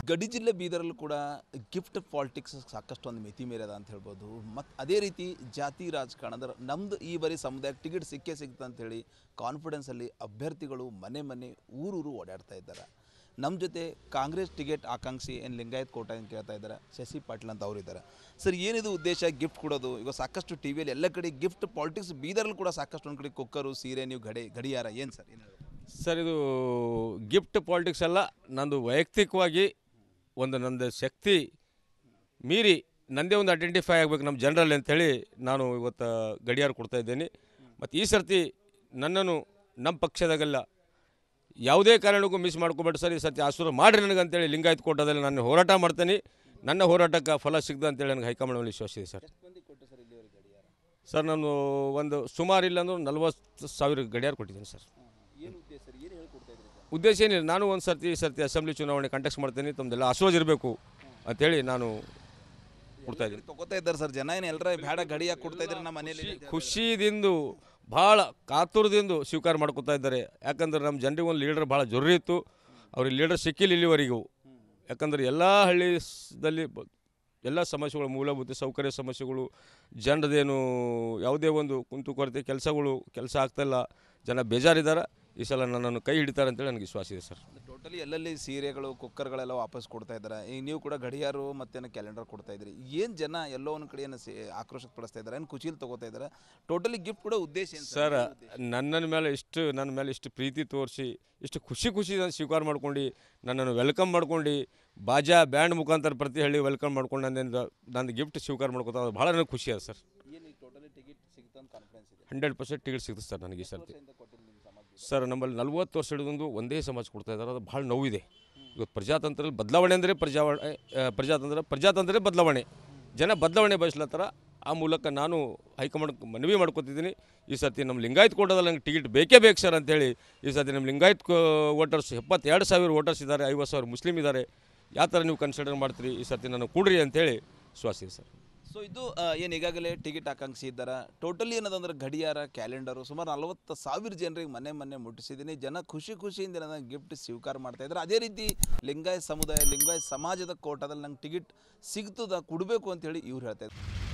ಗಡಿ ಜಿಲ್ಲೆ ಬೀದರಲ್ಲೂ ಕೂಡ ಗಿಫ್ಟ್ ಪಾಲಿಟಿಕ್ಸ್ ಸಾಕಷ್ಟು ಒಂದು ಮಿತಿ ಮೀರದ ಅಂತ ಹೇಳ್ಬೋದು ಮತ್ತು ಅದೇ ರೀತಿ ಜಾತಿ ರಾಜಕಾರಣದ ನಮ್ದು ಈ ಬಾರಿ ಸಮುದಾಯಕ್ಕೆ ಟಿಕೆಟ್ ಸಿಕ್ಕೇ ಸಿಗ್ತದೆ ಅಂತೇಳಿ ಕಾನ್ಫಿಡೆನ್ಸಲ್ಲಿ ಅಭ್ಯರ್ಥಿಗಳು ಮನೆ ಮನೆ ಊರೂರು ಓಡಾಡ್ತಾ ಇದ್ದಾರೆ ನಮ್ಮ ಜೊತೆ ಕಾಂಗ್ರೆಸ್ ಟಿಕೆಟ್ ಆಕಾಂಕ್ಷಿ ಏನು ಲಿಂಗಾಯತ್ ಕೋಟ ಅಂತ ಕೇಳ್ತಾ ಇದ್ದಾರೆ ಶಶಿ ಪಾಟೀಲ್ ಅಂತ ಅವರಿದ್ದಾರೆ ಸರ್ ಏನಿದು ಉದ್ದೇಶ ಗಿಫ್ಟ್ ಕೊಡೋದು ಈಗ ಸಾಕಷ್ಟು ಟಿ ವಿಯಲ್ಲಿ ಎಲ್ಲ ಕಡೆ ಗಿಫ್ಟ್ ಪಾಲಿಟಿಕ್ಸ್ ಬೀದರಲ್ಲಿ ಕೂಡ ಸಾಕಷ್ಟು ಒಂದು ಕಡೆ ಕುಕ್ಕರು ಸೀರೆ ನೀವು ಗಡಿ ಗಡಿಯಾರ ಏನು ಸರ್ ಏನು ಹೇಳ್ಬೇಕು? ಸರ್ ಇದು ಗಿಫ್ಟ್ ಪಾಲಿಟಿಕ್ಸ್ ಅಲ್ಲ ನಂದು ವೈಯಕ್ತಿಕವಾಗಿ ಒಂದು ನಂದು ಶಕ್ತಿ ಮೀರಿ ನಂದೇ ಒಂದು ಐಡೆಂಟಿಫೈ ಆಗಬೇಕು ನಮ್ಮ ಜನರಲ್ಲಿ ಅಂತೇಳಿ ನಾನು ಇವತ್ತು ಗಡಿಯಾರ ಕೊಡ್ತಾ ಇದ್ದೇನೆ ಮತ್ತು ಈ ಸರ್ತಿ ನನ್ನನ್ನು ನಮ್ಮ ಪಕ್ಷದಾಗೆಲ್ಲ ಯಾವುದೇ ಕಾರಣಕ್ಕೂ ಮಿಸ್ ಮಾಡ್ಕೊಬೇಡಿ ಸರ್ ಈ ಸರ್ತಿ ಆಶೀರ್ವಾದ ಮಾಡಿರಿ ನನಗೆ ಅಂತೇಳಿ ಲಿಂಗಾಯತ್ ಕೋಟದಲ್ಲಿ ನಾನು ಹೋರಾಟ ಮಾಡ್ತೀನಿ ನನ್ನ ಹೋರಾಟಕ್ಕೆ ಫಲ ಸಿಗ್ದ ಅಂತೇಳಿ ನನಗೆ ಹೈಕಮಾಂಡ್ ಮೇಲೆ ವಿಶ್ವಾಸ ಇದೆ ಸರ್ ಸರ್ ನಾನು ಒಂದು ಸುಮಾರು ಇಲ್ಲ ಅಂದ್ರೆ ನಲ್ವತ್ತು ಸಾವಿರ ಗಡಿಯಾರ ಕೊಟ್ಟಿದ್ದೀನಿ ಸರ್ ಉದ್ದೇಶ ಏನಿಲ್ಲ ನಾನು ಒಂದು ಸರ್ತಿ ಈ ಸರ್ತಿ ಅಸೆಂಬ್ಲಿ ಚುನಾವಣೆ ಕಂಟೆಕ್ಟ್ ಮಾಡ್ತೀನಿ ತಮ್ಮದೆಲ್ಲ ಆಶೀರ್ವಾದ ಇರಬೇಕು ಅಂತೇಳಿ ನಾನು ಕೊಡ್ತಾ ಇದ್ದೀನಿ ತಗೋತಾ ಇದ್ದಾರೆ ಸರ್ ಜನ ಏನು ಎಲ್ಲರ ಬೇಡ ಗಡಿಯಾಗ ಕೊಡ್ತಾ ಇದ್ದಾರೆ ನಮ್ಮ ಮನೇಲಿ ಖುಷಿದಿಂದು ಭಾಳ ಕಾತುರದಿಂದ ಸ್ವೀಕಾರ ಮಾಡ್ಕೊತಾ ಇದ್ದಾರೆ ಯಾಕಂದ್ರೆ ನಮ್ಮ ಜನರಿಗೆ ಒಂದು ಲೀಡರ್ ಭಾಳ ಜರುರಿ ಇತ್ತು ಅವ್ರಿಗೆ ಲೀಡರ್ ಸಿಕ್ಕಿಲ್ಲ ಇಲ್ಲಿವರೆಗೂ ಯಾಕಂದ್ರೆ ಎಲ್ಲ ಹಳ್ಳಿದಲ್ಲಿ ಬ- ಎಲ್ಲ ಸಮಸ್ಯೆಗಳು ಮೂಲಭೂತ ಸೌಕರ್ಯ ಸಮಸ್ಯೆಗಳು ಜನರದೇನು ಯಾವುದೇ ಒಂದು ಕುಂದುಕೊರತೆ ಕೆಲಸಗಳು ಕೆಲಸ ಆಗ್ತಾಯಿಲ್ಲ ಜನ ಬೇಜಾರಿದ್ದಾರೆ ಈ ಸಲ ನನ್ನನ್ನು ಕೈ ಹಿಡಿತಾರೆ ಅಂತೇಳಿ ನನಗೆ ವಿಶ್ವಾಸ ಇದೆ ಸರ್ ಟೋಟಲಿ ಎಲ್ಲೆಲ್ಲಿ ಸೀರೆಗಳು ಕುಕ್ಕರ್ಗಳೆಲ್ಲ ವಾಪಸ್ ಕೊಡ್ತಾ ಇದ್ದಾರೆ ಈಗ ನೀವು ಕೂಡ ಗಡಿಯಾರು ಮತ್ತೇನು ಕ್ಯಾಲೆಂಡರ್ ಕೊಡ್ತಾ ಇದ್ರಿ ಏನು ಜನ ಎಲ್ಲೋ ಒಂದು ಕಡೆ ಏನು ಸಿ ಆಕ್ರೋಶಕ್ಕೆ ಪಡಿಸ್ತಾ ಇದ್ದಾರೆ ಏನು ಕುಚಿಲ್ ತಗೋತಾ ಇದ್ದಾರೆ ಟೋಟಲಿ ಗಿಫ್ಟ್ ಕೂಡ ಉದ್ದೇಶ ಏನು ಸರ್ ನನ್ನ ಮೇಲೆ ಇಷ್ಟು ನನ್ನ ಮೇಲೆ ಇಷ್ಟು ಪ್ರೀತಿ ತೋರಿಸಿ ಇಷ್ಟು ಖುಷಿ ಖುಷಿ ನಾನು ಸ್ವೀಕಾರ ಮಾಡ್ಕೊಂಡು ನನ್ನನ್ನು ವೆಲ್ಕಮ್ ಮಾಡ್ಕೊಂಡು ಬಾಜಾ ಬ್ಯಾಂಡ್ ಮುಖಾಂತರ ಪ್ರತಿ ಹಳ್ಳಿ ವೆಲ್ಕಮ್ ಮಾಡ್ಕೊಂಡು ನನ್ನ ನಂದು ಗಿಫ್ಟ್ ಸ್ವೀಕಾರ ಮಾಡ್ಕೊತಾ ಭಾಳ ನನಗೆ ಖುಷಿ ಅದ ಸರ್ ಏನು ಟೋಟಲಿ ಟಿಕೆಟ್ ಸಿಗ್ತಂತ ಕಾನ್ಫಿಡೆನ್ಸ್ ಇದೆ ಹಂಡ್ರೆಡ್ ಪರ್ಸೆಂಟ್ ಟಿಕೆಟ್ ಸಿಗುತ್ತೆ ಸರ್ ನನಗೆ ಈ ಸರ್ತಿ ಸರ್ ನಮ್ಮಲ್ಲಿ ನಲ್ವತ್ತು ವರ್ಷ ಹಿಡಿದೊಂದು ಒಂದೇ ಸಮಾಜ ಕೊಡ್ತಾ ಇದ್ದಾರೆ ಅದು ಭಾಳ ನೋವಿದೆ ಇವತ್ತು ಪ್ರಜಾತಂತ್ರದಲ್ಲಿ ಬದಲಾವಣೆ ಅಂದರೆ ಪ್ರಜಾವಣೆ ಆ, ಪ್ರಜಾತಂತ್ರ ಪ್ರಜಾತಂತ್ರ ಬದಲಾವಣೆ ಜನ ಬದಲಾವಣೆ ಬಯಸ್ಲತ್ತಾರ ಆ ಮೂಲಕ ನಾನು ಹೈಕಮಾಂಡ್ ಮನವಿ ಮಾಡ್ಕೊತಿದ್ದೀನಿ ಈ ಸರ್ತಿ ನಮ್ಮ ಲಿಂಗಾಯತ್ ಕೋಟದಲ್ಲಿ ನಂಗೆ ಟಿಕೆಟ್ ಬೇಕೇ ಬೇಕು ಸರ್ ಅಂತೇಳಿ ಈ ಸರ್ತಿ ನಮ್ಮ ಲಿಂಗಾಯತ್ ವೋಟರ್ಸ್ ಎಪ್ಪತ್ತೆರಡು ಸಾವಿರ ವೋಟರ್ಸ್ ಇದ್ದಾರೆ ಐವತ್ತು ಸಾವಿರ ಮುಸ್ಲಿಮ್ ಇದ್ದಾರೆ ಯಾವ ಥರ ನೀವು ಕನ್ಸಿಡರ್ ಮಾಡ್ತೀರಿ ಈ ಸರ್ತಿ ನಾನು ಕೂಡ್ರಿ ಅಂತೇಳಿ ವಿಶ್ವಾಸ ಇದೆ ಸರ್ ಸೊ ಇದು ಏನು ಈಗಾಗಲೇ ಟಿಕೆಟ್ ಆಕಾಂಕ್ಷಿ ಇದ್ದಾರೆ ಟೋಟಲಿ ಏನದಂದ್ರೆ ಗಡಿಯಾರ ಕ್ಯಾಲೆಂಡರು ಸುಮಾರು ನಲವತ್ತು ಸಾವಿರ ಜನರಿಗೆ ಮನೆ ಮನೆ ಮುಟ್ಟಿಸಿದ್ದೀನಿ ಜನ ಖುಷಿ ಖುಷಿಯಿಂದ ನನ್ನ ಗಿಫ್ಟ್ ಸ್ವೀಕಾರ ಮಾಡ್ತಾ ಇದ್ದಾರೆ ಅದೇ ರೀತಿ ಲಿಂಗಾಯತ್ ಸಮುದಾಯ ಲಿಂಗಾಯತ್ ಸಮಾಜದ ಕೋಟದಲ್ಲಿ ನಂಗೆ ಟಿಕೆಟ್ ಸಿಗ್ತದ ಕೊಡಬೇಕು ಅಂತೇಳಿ ಇವ್ರು ಹೇಳ್ತಾ ಇದ್ದಾರೆ